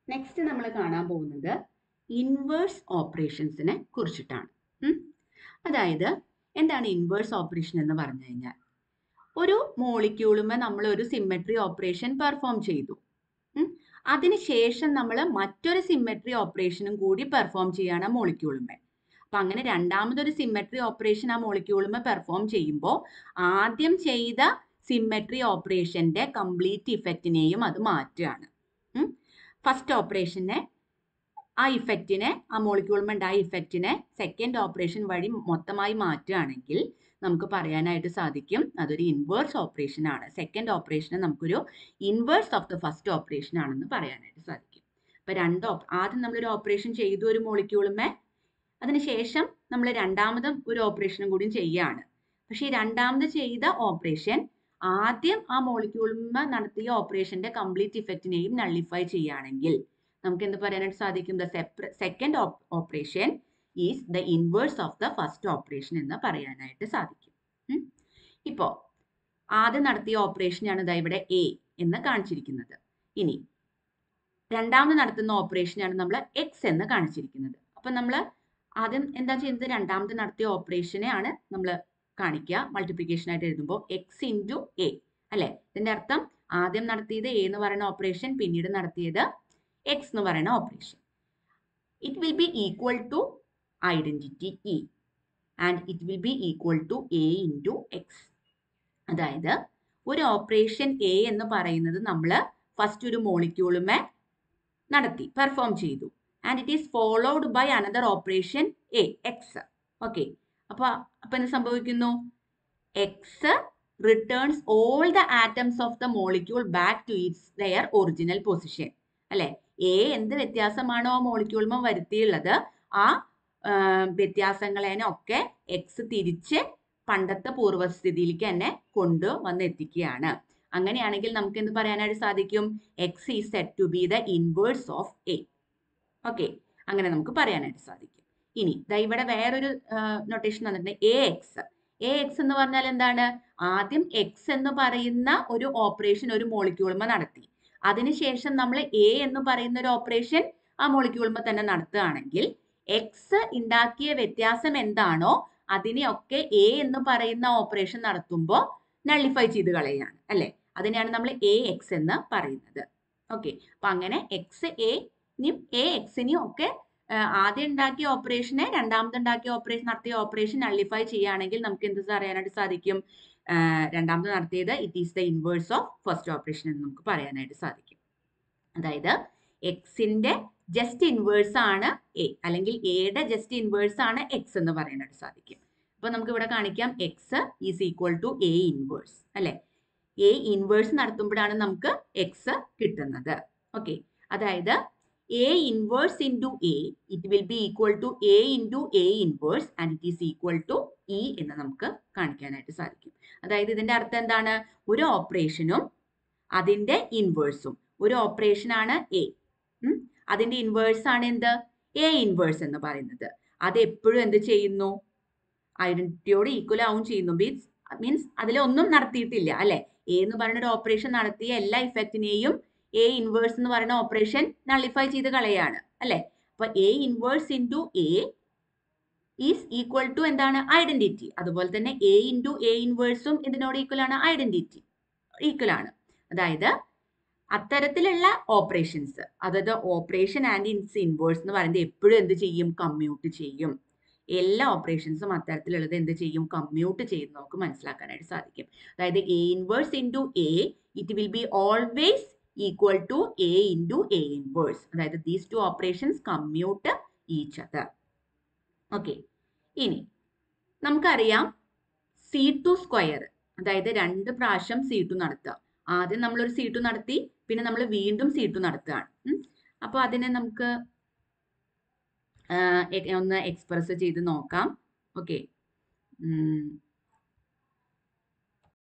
Next നമ്മൾ കാണാൻ പോകുന്നത് ഇൻവേഴ്സ് ഓപ്പറേഷൻസിനെ കുറിച്ചിട്ടാണ് ഉം. അതായത് എന്താണ് ഇൻവേഴ്സ് ഓപ്പറേഷൻ എന്ന് പറഞ്ഞു കഴിഞ്ഞാൽ ഒരു മോളിക്യൂളുമേ നമ്മൾ ഒരു സിമെട്രി ഓപ്പറേഷൻ പെർഫോം ചെയ്തു ഉം. അതിനുശേഷം നമ്മൾ മറ്റൊരു സിമെട്രി ഓപ്പറേഷനും കൂടി പെർഫോം ചെയ്യാണ് മോളിക്യൂളുമേ അപ്പൊ അങ്ങനെ രണ്ടാമതൊരു സിമെട്രി ഓപ്പറേഷൻ ആ മോളിക്യൂളുമേ പെർഫോം ചെയ്യുമ്പോൾ ആദ്യം ചെയ്ത സിമെട്രി ഓപ്പറേഷന്റെ കംപ്ലീറ്റ് ഇഫക്റ്റിനെയും അത് മാറ്റുകയാണ് ഫസ്റ്റ് ഓപ്പറേഷനെ ആ ഇഫക്റ്റിനെ ആ മോളിക്യൂൾമെൻ്റ് ഇഫക്റ്റിനെ സെക്കൻഡ് ഓപ്പറേഷൻ വഴി മൊത്തമായി മാറ്റുകയാണെങ്കിൽ നമുക്ക് പറയാനായിട്ട് സാധിക്കും അതൊരു ഇൻവേഴ്സ് ഓപ്പറേഷൻ ആണ് സെക്കൻഡ് ഓപ്പറേഷന് നമുക്കൊരു inverse of the first operation ആണെന്ന് പറയാനായിട്ട് സാധിക്കും ഇപ്പൊ രണ്ട് op- ആദ്യം നമ്മളൊരു ഓപ്പറേഷൻ ചെയ്തു ഒരു മോളിക്യൂളുമേ അതിനുശേഷം നമ്മൾ രണ്ടാമതും ഒരു ഓപ്പറേഷനും കൂടി ചെയ്യുകയാണ് പക്ഷേ ഈ രണ്ടാമത് ചെയ്ത ഓപ്പറേഷൻ ആദ്യം ആ മോളിക്യൂളുമേ നടത്തിയ ഓപ്പറേഷന്റെ കംപ്ലീറ്റ് ഇഫക്റ്റിനെയും നള്ളിഫൈ ചെയ്യുകയാണെങ്കിൽ നമുക്ക് എന്ത് പറയാനായിട്ട് സാധിക്കും the second operation is the inverse of the first operation എന്ന് പറയാനായിട്ട് സാധിക്കും ഉം. ഇപ്പോ ആദ്യം നടത്തിയ ഓപ്പറേഷനാണ് ഇതാ ഇവിടെ എ എന്ന് കാണിച്ചിരിക്കുന്നത് ഇനി രണ്ടാമത് നടത്തുന്ന ഓപ്പറേഷനാണ് നമ്മൾ എക്സ് എന്ന് കാണിച്ചിരിക്കുന്നത് അപ്പൊ നമ്മൾ ആദ്യം എന്താ ചെയ്യുന്നത് രണ്ടാമത് നടത്തിയ ഓപ്പറേഷനെ ആണ് നമ്മൾ കാണിക്കുക മൾട്ടിപ്ലിക്കേഷൻ ആയിട്ട് എഴുതുമ്പോൾ എക്സ് ഇൻറ്റു എ അല്ലെ ഇതിന്റെ അർത്ഥം ആദ്യം നടത്തിയത് എ എന്ന് പറയുന്ന ഓപ്പറേഷൻ പിന്നീട് നടത്തിയത് എക്സ് എന്ന് പറയുന്ന operation it will be equal to identity E and it will be equal to A into X അതായത് ഒരു ഓപ്പറേഷൻ എ എന്ന് പറയുന്നത് നമ്മൾ ഫസ്റ്റ് ഒരു മോളിക്യൂളുമേ നടത്തി പെർഫോം ചെയ്തു and it is followed by another operation A X okay അപ്പൊ അപ്പൊ എന്ത് സംഭവിക്കുന്നു X returns all the atoms of the molecule back to its their original position അല്ലെ എ എന്ത് വ്യത്യാസമാണോ ആ മോളിക്യൂൾമ വരുത്തിയുള്ളത് ആ ആ, വ്യത്യാസങ്ങളേനെ ഒക്കെ എക്സ് തിരിച്ച് പണ്ടത്തെ പൂർവ്വസ്ഥിതിയിലേക്ക് തന്നെ കൊണ്ടു വന്ന് എത്തിക്കുകയാണ് അങ്ങനെയാണെങ്കിൽ നമുക്ക് എന്ത് പറയാനായിട്ട് സാധിക്കും X is set to be the inverse of A okay അങ്ങനെ നമുക്ക് പറയാനായിട്ട് സാധിക്കും ഇനി ദാ ഇവിടെ വേറൊരു നൊട്ടേഷൻ തന്നിട്ടുണ്ട് എ എക്സ് എ എക്സ് എന്ന് പറഞ്ഞാൽ എന്താണ് ആദ്യം എക്സ് എന്ന് പറയുന്ന ഒരു ഓപ്പറേഷൻ ഒരു മോളിക്യൂൾമ നടത്തി അതിനുശേഷം നമ്മൾ എ എന്ന് പറയുന്ന ഒരു ഓപ്പറേഷൻ ആ മോളിക്യൂൾമ തന്നെ നടത്തുകയാണെങ്കിൽ എക്സ് ഉണ്ടാക്കിയ വ്യത്യാസം എന്താണോ അതിനെയൊക്കെ എ എന്ന് പറയുന്ന ഓപ്പറേഷൻ നടത്തുമ്പോൾ നള്ളിഫൈ ചെയ്ത് കളയാണ് അല്ലെ അതിനെയാണ് നമ്മൾ എ എക്സ് എന്ന് പറയുന്നത് ഓക്കെ അപ്പൊ അങ്ങനെ എക്സ് എയും എ എക്സിനെയും ഒക്കെ ആ, ആദ്യം ഉണ്ടാക്കിയ ഓപ്പറേഷനെ രണ്ടാമത് ഉണ്ടാക്കിയ ഓപ്പറേഷൻ നടത്തിയ ഓപ്പറേഷൻ നള്ളിഫൈ ചെയ്യുകയാണെങ്കിൽ നമുക്ക് എന്ത് അറിയാനായിട്ട് സാധിക്കും ആ, രണ്ടാമത് നടത്തിയത് it is the inverse of first operation എന്ന് നമുക്ക് പറയാനായിട്ട് സാധിക്കും അതായത് എക്സിന്റെ ജസ്റ്റ് ഇൻവേഴ്സ് ആണ് എ അല്ലെങ്കിൽ എയുടെ ജസ്റ്റ് ഇൻവേഴ്സ് ആണ് എക്സ് എന്ന് പറയാനായിട്ട് സാധിക്കും അപ്പൊ നമുക്ക് ഇവിടെ കാണിക്കാം X is equal to A inverse അല്ലെ എ ഇൻവേഴ്സ് നടത്തുമ്പോഴാണ് നമുക്ക് എക്സ് കിട്ടുന്നത് ഓക്കെ അതായത് A inverse into A it will be equal to A into A inverse and it is equal to E എന്ന് നമുക്ക് കാണിക്കാനായിട്ട് സാധിക്കും അതായത് ഇതിന്റെ അർത്ഥം എന്താണ് ഒരു ഓപ്പറേഷനും അതിന്റെ ഇൻവേഴ്സും ഒരു ഓപ്പറേഷൻ ആണ് എ അതിന്റെ ഇൻവേഴ്സ് ആണ് എന്ത് എ ഇൻവേഴ്സ് എന്ന് പറയുന്നത് അത് എപ്പോഴും എന്ത് ചെയ്യുന്നു ഐഡന്റിറ്റിയോട് ഈക്വൽ ആവും ചെയ്യുന്നു മീൻസ് മീൻസ് അതിലൊന്നും നടത്തിയിട്ടില്ല അല്ലെ എ എന്ന് പറയുന്ന ഒരു ഓപ്പറേഷൻ നടത്തിയ എല്ലാ ഇഫക്റ്റിനെയും എ ഇൻവേഴ്സ് എന്ന് പറയുന്ന ഓപ്പറേഷൻ നള്ളിഫൈ ചെയ്ത് കളയാണ് അല്ലെ അപ്പൊ A inverse into A is equal to എന്താണ് ഐഡന്റിറ്റി അതുപോലെ തന്നെ എ ഇൻറ്റു എ ഇൻവേഴ്സും ഇതിനോട് ഈക്വൽ ആണ് ഐഡന്റിറ്റി ഈക്വൽ ആണ് അതായത് അത്തരത്തിലുള്ള ഓപ്പറേഷൻസ് അതായത് ഓപ്പറേഷൻ ആൻഡ് ഇൻസ് ഇൻവേഴ്സ് എന്ന് പറയുന്നത് എപ്പോഴും എന്ത് ചെയ്യും കമ്മ്യൂട്ട് ചെയ്യും എല്ലാ ഓപ്പറേഷൻസും അത്തരത്തിലുള്ളത് എന്ത് ചെയ്യും കമ്മ്യൂട്ട് ചെയ്ത് നമുക്ക് മനസ്സിലാക്കാനായിട്ട് സാധിക്കും അതായത് A inverse into A it will be always equal to A into A inverse അതായത് these two operations commute each other okay ഇനി നമുക്കറിയാം സി ടു സ്ക്വയർ അതായത് രണ്ട് പ്രാവശ്യം സി ടു നടത്തുക ആദ്യം നമ്മളൊരു സി ടു നടത്തി പിന്നെ നമ്മൾ വീണ്ടും സി ടു നടത്തുകയാണ് ഉം. അപ്പോൾ അതിനെ നമുക്ക് ആ, എ- ഒന്ന് എക്സ്പ്രസ് ചെയ്ത് നോക്കാം ഓക്കെ